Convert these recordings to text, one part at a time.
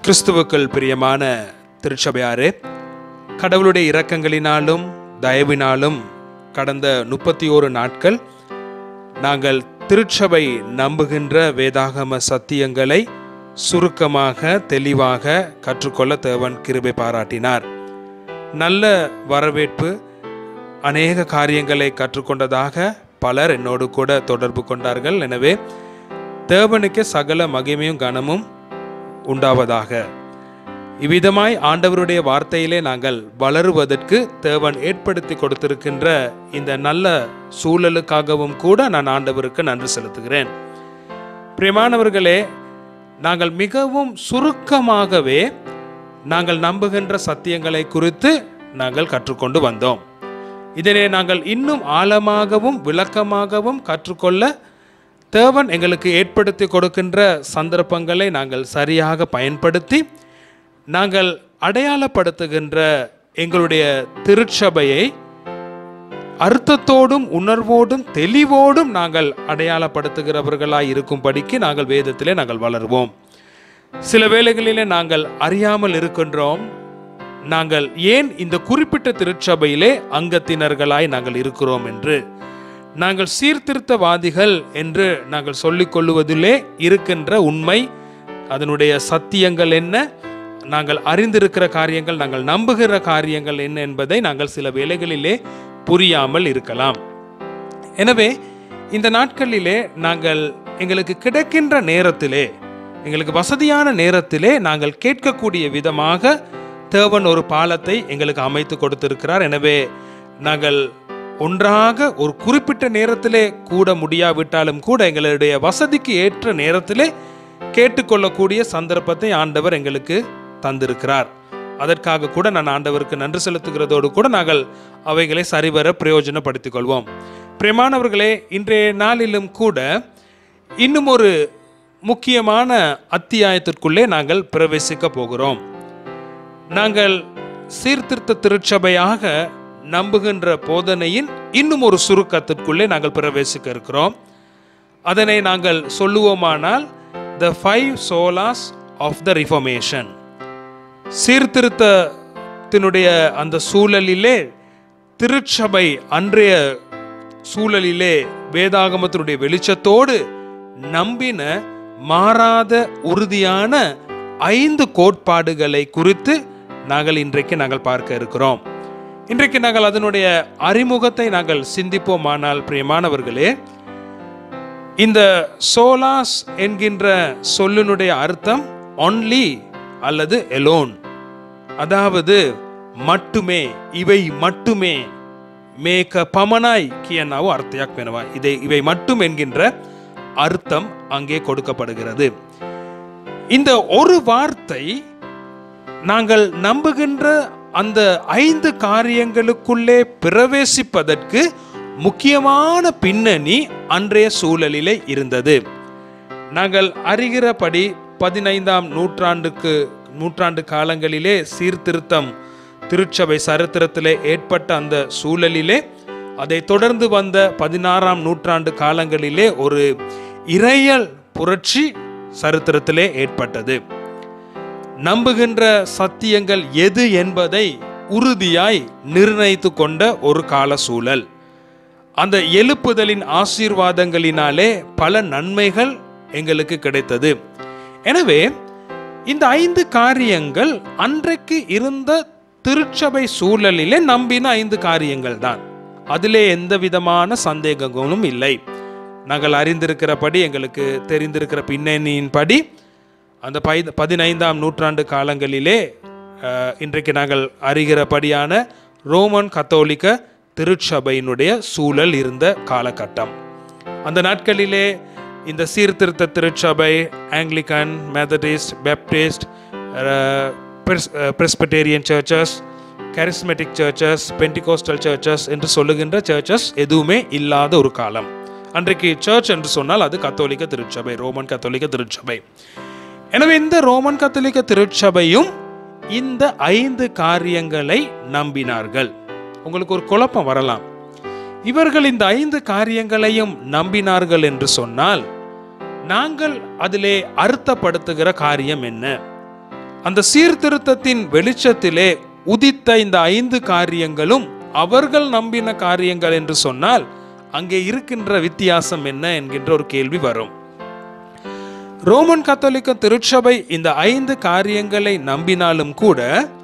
கிறிஸ்துவுக்குள் பிரியமான திருச்சபையாரே கடவுளுடைய இரக்கங்களினாலும் தயவினாலும் கடந்த முப்பத்தி ஓரு நாட்கள் நாங்கள் திருச்சபை நம்புகின்ற வேதாகம சத்தியங்களை சுருக்கமாக தெளிவாக கற்றுக்கொள்ள தேவன் கிருபை பாராட்டினார் நல்ல வரவேற்பு அநேக காரியங்களை கற்றுக்கொண்டதாக பலர் என்னோடு கூட தொடர்பு கொண்டார்கள் எனவே தேவனுக்கு சகல மகிமையும் கனமும் உண்டாவதாக இவ்விதமாய் ஆண்டவருடைய வார்த்தையிலே நாங்கள் வளருவதற்கு தேவன் ஏற்படுத்தி கொடுத்திருக்கின்ற இந்த நல்ல சூழலுக்காகவும் கூட நான் ஆண்டவருக்கு நன்றி செலுத்துகிறேன் பிரியமானவர்களே நாங்கள் மிகவும் சுருக்கமாகவே நாங்கள் நம்புகின்ற சத்தியங்களை குறித்து நாங்கள் கற்றுக்கொண்டு வந்தோம் இதனை நாங்கள் இன்னும் ஆழமாகவும் விளக்கமாகவும் கற்றுக்கொள்ள தேவன் எங்களுக்கு ஏற்படுத்தி கொடுக்கின்ற சந்தர்ப்பங்களை நாங்கள் சரியாக பயன்படுத்தி நாங்கள் அடையாளப்படுத்துகின்ற எங்களுடைய திருச்சபையை அர்த்தத்தோடும் உணர்வோடும் தெளிவோடும் நாங்கள் அடையாளப்படுத்துகிறவர்களாய் இருக்கும்படிக்கு நாங்கள் வேதத்திலே நாங்கள் வளருவோம் சில வேளைகளிலே நாங்கள் அறியாமல் இருக்கின்றோம் நாங்கள் ஏன் இந்த குறிப்பிட்ட திருச்சபையிலே அங்கத்தினர்களாய் நாங்கள் இருக்கிறோம் என்று நாங்கள் சீர்திருத்தவாதிகள் என்று நாங்கள் சொல்லிக் கொள்ளுவதிலே இருக்கின்ற உண்மை அதனுடைய சத்தியங்கள் என்ன நாங்கள் அறிந்திருக்கிற காரியங்கள் நாங்கள் நம்புகிற காரியங்கள் என்ன என்பதை நாங்கள் சில வேளைகளிலே புரியாமல் இருக்கலாம் எனவே இந்த நாட்களிலே நாங்கள் எங்களுக்கு கிடைக்கின்ற நேரத்திலே எங்களுக்கு வசதியான நேரத்திலே நாங்கள் கேட்கக்கூடிய விதமாக தேவன் ஒரு பாலத்தை எங்களுக்கு அமைத்து கொடுத்திருக்கிறார் எனவே நாங்கள் ஒன்றாக ஒரு குறிப்பிட்ட நேரத்திலே கூட முடியாவிட்டாலும் கூட எங்களுடைய வசதிக்கு ஏற்ற நேரத்திலே கேட்டுக்கொள்ளக்கூடிய சந்தர்ப்பத்தை ஆண்டவர் எங்களுக்கு தந்திருக்கிறார் அதற்காக கூட நான் ஆண்டவருக்கு நன்றி செலுத்துகிறதோடு கூட நாங்கள் அவைகளை சரிவர பிரயோஜனப்படுத்திக் கொள்வோம் பிரியமானவர்களே இன்றைய நாளிலும் கூட இன்னும் ஒரு முக்கியமான அத்தியாயத்திற்குள்ளே நாங்கள் பிரவேசிக்க போகிறோம் நாங்கள் சீர்திருத்த திருச்சபையாக நம்புகின்ற போதனையின் இன்னும் ஒரு சுருக்கத்திற்குள்ளே நாங்கள் பிரவேசிக்க இருக்கிறோம் அதனை நாங்கள் சொல்லுவோமானால் the five solas of the reformation சீர்திருத்தத்தினுடைய அந்த சூழலிலே திருச்சபை அன்றைய சூழலிலே வேதாகமத்தினுடைய வெளிச்சத்தோடு நம்பின மாறாத உறுதியான ஐந்து கோட்பாடுகளை குறித்து நாங்கள் இன்றைக்கு நாங்கள் பார்க்க இருக்கிறோம் இன்றைக்கு நாங்கள் அதனுடைய அறிமுகத்தை நாங்கள் சிந்திப்போமானால் பிரியமானவர்களே இந்த சோலாஸ் என்கின்ற சொல்லினுடைய அர்த்தம் ஒன்லி அல்லது எலோன் அதாவது மட்டுமே இவை மட்டுமே மேக பமனாய் கியனாவோ அர்த்தயாக் பெனவா இதை இவை மட்டும் என்கின்ற அர்த்தம் அங்கே கொடுக்கப்படுகிறது இந்த ஒரு வார்த்தை நாங்கள் நம்புகின்ற அந்த ஐந்து காரியங்களுக்குள்ளே பிரவேசிப்பதற்கு முக்கியமான பின்னணி அன்றைய சூழலிலே இருந்தது நாங்கள் அறிகிறபடி பதினைந்தாம் நூற்றாண்டுக்கு நூற்றாண்டு காலங்களிலே சீர்திருத்தம் திருச்சபை சரித்திரத்திலே ஏற்பட்ட அந்த சூழலிலே அதை தொடர்ந்து வந்த பதினாறாம் நூற்றாண்டு காலங்களிலே ஒரு இறையல் புரட்சி சரித்திரத்திலே ஏற்பட்டது நம்புகின்ற சத்தியங்கள் எது என்பதை உறுதியாய் நிர்ணயித்து கொண்ட ஒரு கால சூழல் அந்த எழுப்புதலின் ஆசீர்வாதங்களினாலே பல நன்மைகள் எங்களுக்கு கிடைத்தது எனவே இந்த ஐந்து காரியங்கள் அன்றைக்கு இருந்த திருச்சபை சூழலிலே நம்பின ஐந்து காரியங்கள் தான் அதிலே எந்த விதமான சந்தேகங்களும் இல்லை நாங்கள் அறிந்திருக்கிறபடி எங்களுக்கு தெரிந்திருக்கிற பின்னணியின்படி அந்த பை பதினைந்தாம் நூற்றாண்டு காலங்களிலே அஹ், இன்றைக்கு நாங்கள் அறிகிறபடியான ரோமன் கத்தோலிக்க திருச்சபையினுடைய சூழல் இருந்த காலகட்டம் அந்த நாட்களிலே இந்த சீர்திருத்த திருச்சபை Anglican Methodist Baptist Presbyterian churches charismatic churches Pentecostal churches என்று சொல்லுகின்ற சர்ச்சஸ் எதுவுமே இல்லாத ஒரு காலம் அன்றைக்கு சர்ச் என்று சொன்னால் அது கத்தோலிக்க திருச்சபை ரோமன் கத்தோலிக்க திருச்சபை எனவே இந்த ரோமன் கத்தோலிக்க திருச்சபையும் இந்த ஐந்து காரியங்களை நம்பினார்கள் உங்களுக்கு ஒரு குழப்பம் வரலாம் இவர்கள் இந்த ஐந்து காரியங்களையும் நம்பினார்கள் என்று சொன்னால் நாங்கள் அதிலே அர்த்தப்படுத்துகிற காரியம் என்ன அந்த சீர்திருத்தத்தின் வெளிச்சத்திலே உதித்த இந்த ஐந்து காரியங்களும் அவர்கள் நம்பின காரியங்கள் என்று சொன்னால் அங்கே இருக்கின்ற வித்தியாசம் என்ன என்கின்ற ஒரு கேள்வி வரும் ரோமன் கத்தோலிக்க திருச்சபை இந்த ஐந்து காரியங்களை நம்பினாலும் கூட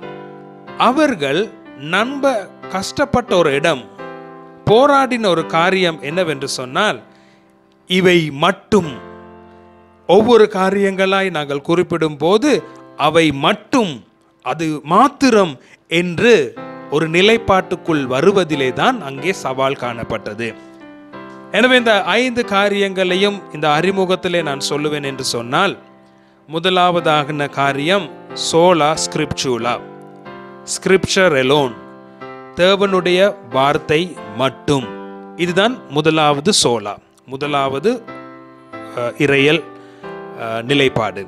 அவர்கள் நம்ப கஷ்டப்பட்ட ஒரு இடம் போராடின ஒரு காரியம் என்னவென்று சொன்னால் இவை மட்டும் ஒவ்வொரு காரியங்களாய் நாங்கள் குறிப்பிடும் போது அவை மட்டும் அது மாத்திரம் என்று ஒரு நிலைப்பாட்டுக்குள் வருவதிலே தான் அங்கே சவால் காணப்பட்டது எனவே இந்த ஐந்து காரியங்களையும் இந்த அறிமுகத்திலே நான் சொல்லுவேன் என்று சொன்னால் முதலாவதாகின காரியம் சோலா ஸ்கிரிப்சூலா ஸ்கிரிப்சர் எலோன் தேவனுடைய வார்த்தை மட்டும் இதுதான் முதலாவது சோலா முதலாவது அஹ், இறையல் அஹ், நிலைப்பாடு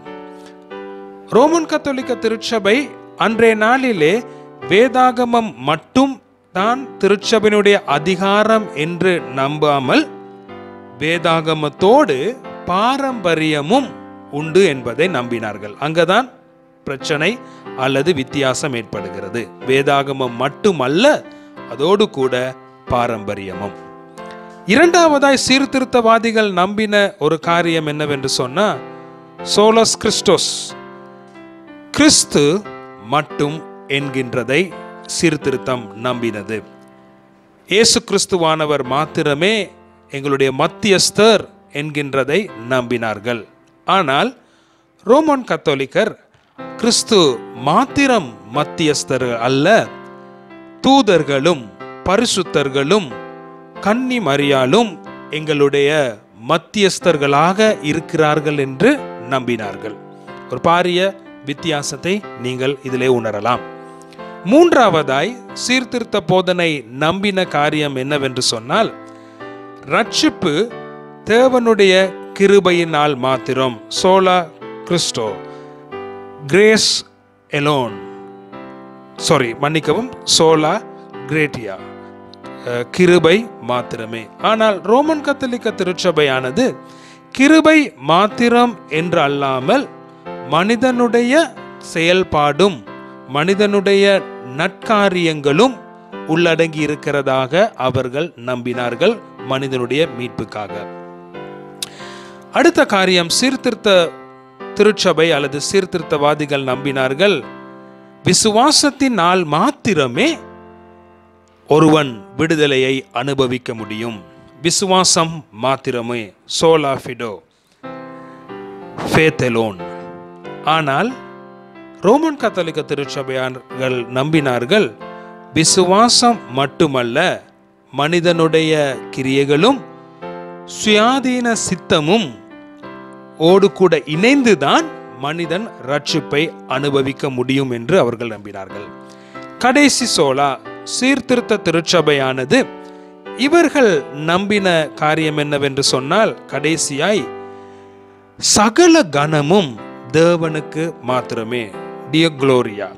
ரோமன் கத்தோலிக்க திருச்சபை அன்றைய நாளிலே வேதாகமம் மட்டும் தான் திருச்சபையினுடைய அதிகாரம் என்று நம்பாமல் வேதாகமத்தோடு பாரம்பரியமும் உண்டு என்பதை நம்பினார்கள் அங்கதான் பிரச்சனை அல்லது வித்தியாசம் ஏற்படுகிறது வேதாகமம் மட்டுமல்ல அதோடு கூட பாரம்பரியமும் இரண்டாவதாய் சீர்திருத்தவாதிகள் நம்பின ஒரு காரியம் என்னவென்று சொன்னா சோலஸ் கிறிஸ்டோஸ் கிறிஸ்து மட்டும் என்கின்றதை சீர்திருத்தம் நம்பினது இயேசு கிறிஸ்துவானவர் மாத்திரமே எங்களுடைய மத்தியஸ்தர் என்கின்றதை நம்பினார்கள் ஆனால் ரோமன் கத்தோலிக்கர் கிறிஸ்து மாத்திரம் மத்தியஸ்தர் அல்ல தூதர்களும் பரிசுத்தர்களும் கன்னி மரியாலும் எங்களுடைய மத்தியஸ்தர்களாக இருக்கிறார்கள் என்று நம்பினார்கள் ஒரு பாரிய வித்தியாசத்தை நீங்கள் இதிலே உணரலாம் மூன்றாவதாய் சீர்திருத்த போதனை நம்பின காரியம் என்னவென்று சொன்னால் ரட்சிப்பு தேவனுடைய கிருபையினால் மாத்திரம் sola Christo grace alone sorry மன்னிக்கவும் சோலா கிரேட்டியா அஹ், கிருபை மாத்திரமே ஆனால் ரோமன் கத்தோலிக்க திருச்சபையானது கிருபை மாத்திரம் என்று அல்லாமல் மனிதனுடைய செயல்பாடும் மனிதனுடைய நற்காரியங்களும் உள்ளடங்கி இருக்கிறதாக அவர்கள் நம்பினார்கள் மனிதனுடைய மீட்புக்காக அடுத்த காரியம் சீர்திருத்த திருச்சபை அல்லது சீர்திருத்தவாதிகள் நம்பினார்கள் விசுவாசத்தினால் மாத்திரமே ஒருவன் விடுதலையை அனுபவிக்க முடியும் விசுவாசம் மாத்திரமே சோலா ஃபிடோ ஃபேத்தெலோன் ஆனால் ரோமன் கத்தோலிக்க திருச்சபையார்கள் நம்பினார்கள் விசுவாசம் மட்டுமல்ல மனிதனுடைய கிரியைகளும் சுயாதீன சித்தமும் ஓடு கூட இணைந்துதான் மனிதன் ரட்சிப்பை அனுபவிக்க முடியும் என்று அவர்கள் நம்பினார்கள் கடைசி சோலா சீர்திருத்த திருச்சபையானது இவர்கள் நம்பின காரியம் என்னவென்று சொன்னால் கடைசியாய் சகல கணமும் தேவனுக்கு மாத்திரமே டியோ குளோரியா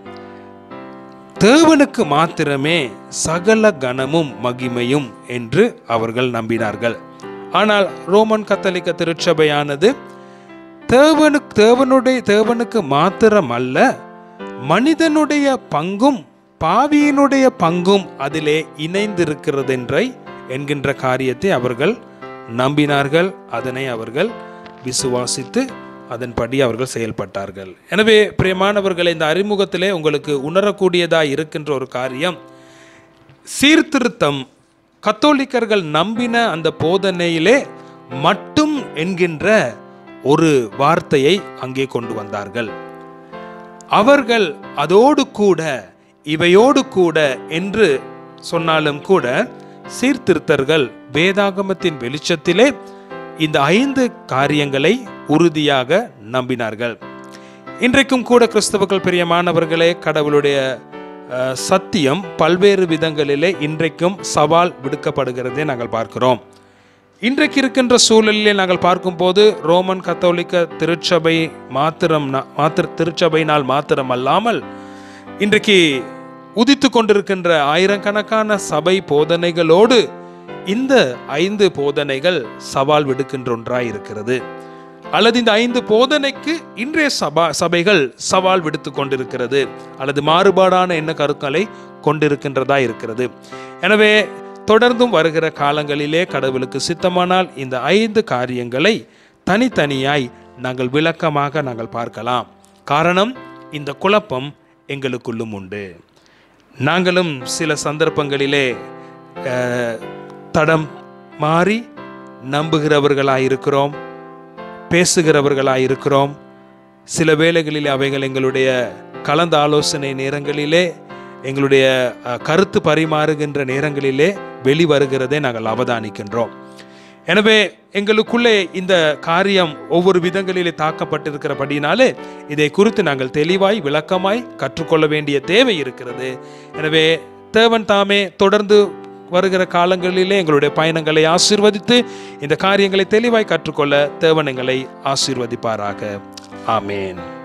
தேவனுக்கு மாத்திரமே சகல கணமும் மகிமையும் என்று அவர்கள் நம்பினார்கள் ஆனால் ரோமன் கத்தோலிக்க திருச்சபையானது தேவனுக்கு தேவனுடைய தேவனுக்கு மாத்திரம் அல்ல மனிதனுடைய பங்கும் பாவியினுடைய பங்கும் அதிலே இணைந்திருக்கிறதென்றை என்கின்ற காரியத்தை அவர்கள் நம்பினார்கள் அதனை அவர்கள் விசுவாசித்து அதன்படி அவர்கள் செயல்பட்டார்கள் எனவே பிரியமானவர்களை இந்த அறிமுகத்திலே உங்களுக்கு உணரக்கூடியதாக இருக்கின்ற ஒரு காரியம் சீர்திருத்தம் கத்தோலிக்கர்கள் நம்பின அந்த போதனையிலே மட்டும் என்கின்ற ஒரு வார்த்தையை அங்கே கொண்டு வந்தார்கள் அவர்கள் அதோடு கூட இவையோடு கூட என்று சொன்னாலும் கூட சீர்திருத்தர்கள் வேதாகமத்தின் வெளிச்சத்திலே இந்த ஐந்து காரியங்களை உறுதியாக நம்பினார்கள் இன்றைக்கும் கூட கிறிஸ்தவர்கள் பிரியமானவர்களே கடவுளுடைய அஹ், சத்தியம் பல்வேறு விதங்களிலே இன்றைக்கும் சவால் விடுக்கப்படுகிறதை நாங்கள் பார்க்கிறோம் இன்றைக்கு இருக்கின்ற சூழலிலே நாங்கள் பார்க்கும்போது ரோமன் கத்தோலிக்க திருச்சபை மாத்திரம் மாத்திர திருச்சபையினால் மாத்திரம் அல்லாமல் இன்றைக்கு உதித்து கொண்டிருக்கின்ற ஆயிரக்கணக்கான சபை போதனைகளோடு இந்த ஐந்து போதனைகள் சவால் விடுக்கின்ற ஒன்றாய் இருக்கிறது அல்லது இந்த ஐந்து போதனைக்கு இன்றைய சபா சபைகள் சவால் விடுத்து கொண்டிருக்கிறது அல்லது மாறுபாடான எண்ண கருக்களை கொண்டிருக்கின்றதா இருக்கிறது எனவே தொடர்ந்தும் வருகிற காலங்களிலே கடவுளுக்கு சித்தமானால் இந்த ஐந்து காரியங்களை தனித்தனியாய் நாங்கள் விளக்கமாக நாங்கள் பார்க்கலாம் காரணம் இந்த குழப்பம் எங்களுக்குள்ளும் உண்டு நாங்களும் சில சந்தர்ப்பங்களிலே அஹ், தடம் மாறி நம்புகிறவர்களாய் இருக்கிறோம் பேசுகிறவர்களாய் இருக்கிறோம் சில வேளைகளில் அவைகள் எங்களுடைய கலந்த ஆலோசனை நேரங்களிலே எங்களுடைய அஹ், கருத்து பரிமாறுகின்ற நேரங்களிலே வெளிவருகிறதை நாங்கள் அவதானிக்கின்றோம் எனவே எங்களுக்குள்ளே இந்த காரியம் ஒவ்வொரு விதங்களிலே தாக்கப்பட்டிருக்கிறபடினாலே இதை குறித்து நாங்கள் தெளிவாய் விளக்கமாய் கற்றுக்கொள்ள வேண்டிய தேவை இருக்கிறது எனவே தேவன் தாமே தொடர்ந்து வருகிற காலங்களிலே எங்களுடைய பயணங்களை ஆசீர்வதித்து இந்த காரியங்களை தெளிவாய் கற்றுக்கொள்ள தேவன் எங்களை ஆசீர்வதிப்பாராக ஆமேன்